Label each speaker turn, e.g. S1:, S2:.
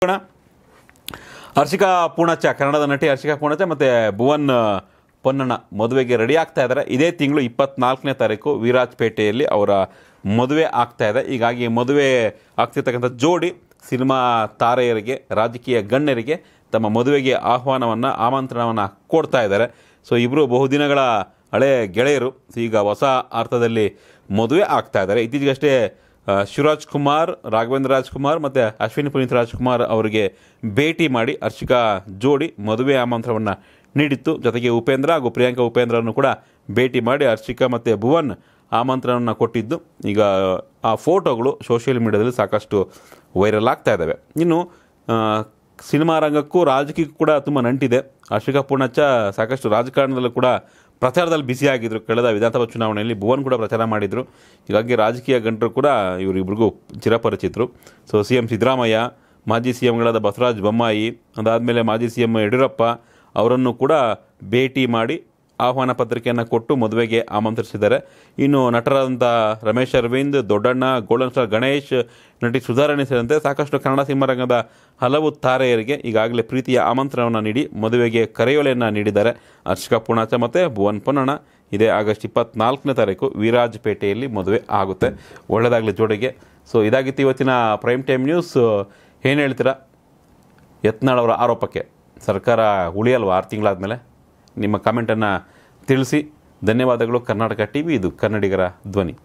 S1: ಹೋಗೋಣ ಹರ್ಷಿಕಾ ಪೂರ್ಣಚ್ಚ ಕನ್ನಡದ ನಟಿ ಹರ್ಷಿಕಾ ಪೂರ್ಣಚ್ಚ ಮತ್ತು ಭುವನ್ ಪೊನ್ನಣ್ಣ ಮದುವೆಗೆ ರೆಡಿ ಆಗ್ತಾ ಇದ್ದಾರೆ ಇದೇ ತಿಂಗಳು ಇಪ್ಪತ್ನಾಲ್ಕನೇ ತಾರೀಕು ವಿರಾಜ್ಪೇಟೆಯಲ್ಲಿ ಅವರ ಮದುವೆ ಆಗ್ತಾ ಇದೆ ಹೀಗಾಗಿ ಮದುವೆ ಆಗ್ತಿರ್ತಕ್ಕಂಥ ಜೋಡಿ ಸಿನಿಮಾ ತಾರೆಯರಿಗೆ ರಾಜಕೀಯ ಗಣ್ಯರಿಗೆ ತಮ್ಮ ಮದುವೆಗೆ ಆಹ್ವಾನವನ್ನು ಆಮಂತ್ರಣವನ್ನು ಕೊಡ್ತಾ ಇದ್ದಾರೆ ಸೊ ಇಬ್ಬರು ಬಹುದಿನಗಳ ಹಳೆ ಗೆಳೆಯರು ಈಗ ಹೊಸ ಅರ್ಥದಲ್ಲಿ ಮದುವೆ ಆಗ್ತಾ ಇದ್ದಾರೆ ಇತ್ತೀಚೆಗಷ್ಟೇ ಆ, ಶಿವರಾಜ್ ಕುಮಾರ್ ರಾಘವೇಂದ್ರ ರಾಜ್ಕುಮಾರ್ ಮತ್ತು ಅಶ್ವಿನಿ ಪುನೀತ್ ರಾಜ್ಕುಮಾರ್ ಅವರಿಗೆ ಭೇಟಿ ಮಾಡಿ ಹರ್ಷಿಕಾ ಜೋಡಿ ಮದುವೆ ಆಮಂತ್ರಣವನ್ನು ನೀಡಿತ್ತು ಜೊತೆಗೆ ಉಪೇಂದ್ರ ಹಾಗೂ ಪ್ರಿಯಾಂಕಾ ಉಪೇಂದ್ರನ್ನು ಕೂಡ ಭೇಟಿ ಮಾಡಿ ಹರ್ಷಿಕಾ ಮತ್ತು ಭುವನ್ ಆಮಂತ್ರಣವನ್ನು ಕೊಟ್ಟಿದ್ದು ಈಗ ಆ ಫೋಟೋಗಳು ಸೋಷಿಯಲ್ ಮೀಡಿಯಾದಲ್ಲಿ ಸಾಕಷ್ಟು ವೈರಲ್ ಆಗ್ತಾ ಇದ್ದಾವೆ ಇನ್ನು ಆ, ಸಿನಿಮಾ ರಂಗಕ್ಕೂ ರಾಜಕೀಯಕ್ಕೂ ಕೂಡ ತುಂಬ ನಂಟಿದೆ ಹರ್ಷಿಕಾ ಪೂರ್ಣಚ್ಚ ಸಾಕಷ್ಟು ರಾಜಕಾರಣದಲ್ಲೂ ಕೂಡ ಪ್ರಚಾರದಲ್ಲಿ ಬ್ಯುಸಿಯಾಗಿದ್ದರು ಕಳೆದ ವಿಧಾನಸಭಾ ಚುನಾವಣೆಯಲ್ಲಿ ಭುವನ್ ಕೂಡ ಪ್ರಚಾರ ಮಾಡಿದರು ಹೀಗಾಗಿ ರಾಜಕೀಯ ಗಂಟರು ಕೂಡ ಇವರಿಬ್ಬರಿಗೂ ಚಿರಪರಿಚಿತರು ಸೊ ಸಿ ಎಂ ಸಿದ್ದರಾಮಯ್ಯ ಮಾಜಿ ಸಿ ಎಂಗಳಾದ ಬಸವರಾಜ ಬೊಮ್ಮಾಯಿ ಅದಾದಮೇಲೆ ಮಾಜಿ ಸಿ ಎಂ ಯಡಿಯೂರಪ್ಪ ಅವರನ್ನು ಕೂಡ ಭೇಟಿ ಮಾಡಿ ಆಹ್ವಾನ ಪತ್ರಿಕೆಯನ್ನು ಕೊಟ್ಟು ಮದುವೆಗೆ ಆಮಂತ್ರಿಸಿದ್ದಾರೆ ಇನ್ನು ನಟರಾದಂಥ ರಮೇಶ್ ಅರವಿಂದ್ ದೊಡ್ಡಣ್ಣ ಗೋಲ್ಡನ್ ಸ್ಟಾರ್ ಗಣೇಶ್ ನಟಿ ಸುಧಾರಣೆ ಸೇರಿದಂತೆ ಸಾಕಷ್ಟು ಕನ್ನಡ ಸಿನಿಮಾರಂಗದ ಹಲವು ತಾರೆಯರಿಗೆ ಈಗಾಗಲೇ ಪ್ರೀತಿಯ ಆಮಂತ್ರಣವನ್ನು ನೀಡಿ ಮದುವೆಗೆ ಕರೆಯೋಲೆಯನ್ನು ನೀಡಿದ್ದಾರೆ ಹರ್ಷಿಕಾ ಪೂರ್ಣಾಚ ಮತ್ತು ಭುವನ್ ಪೊನ್ನಣ್ಣ ಇದೇ ಆಗಸ್ಟ್ ಇಪ್ಪತ್ನಾಲ್ಕನೇ ತಾರೀಕು ವಿರಾಜಪೇಟೆಯಲ್ಲಿ ಮದುವೆ ಆಗುತ್ತೆ ಒಳ್ಳೆಯದಾಗಲಿ ಜೋಡಿಗೆ ಸೊ ಇದಾಗಿತ್ತು ಇವತ್ತಿನ ಪ್ರೈಮ್ ಟೈಮ್ ನ್ಯೂಸ್ ಏನು ಹೇಳ್ತೀರಾ ಯತ್ನಾಳ್ ಅವರ ಆರೋಪಕ್ಕೆ ಸರ್ಕಾರ ಉಳಿಯಲ್ವಾ ಆರು ತಿಂಗಳಾದಮೇಲೆ ನಿಮ್ಮ ಕಾಮೆಂಟನ್ನು ತಿಳಿಸಿ ಧನ್ಯವಾದಗಳು ಕರ್ನಾಟಕ ಟಿ ವಿ ಇದು ಕನ್ನಡಿಗರ ಧ್ವನಿ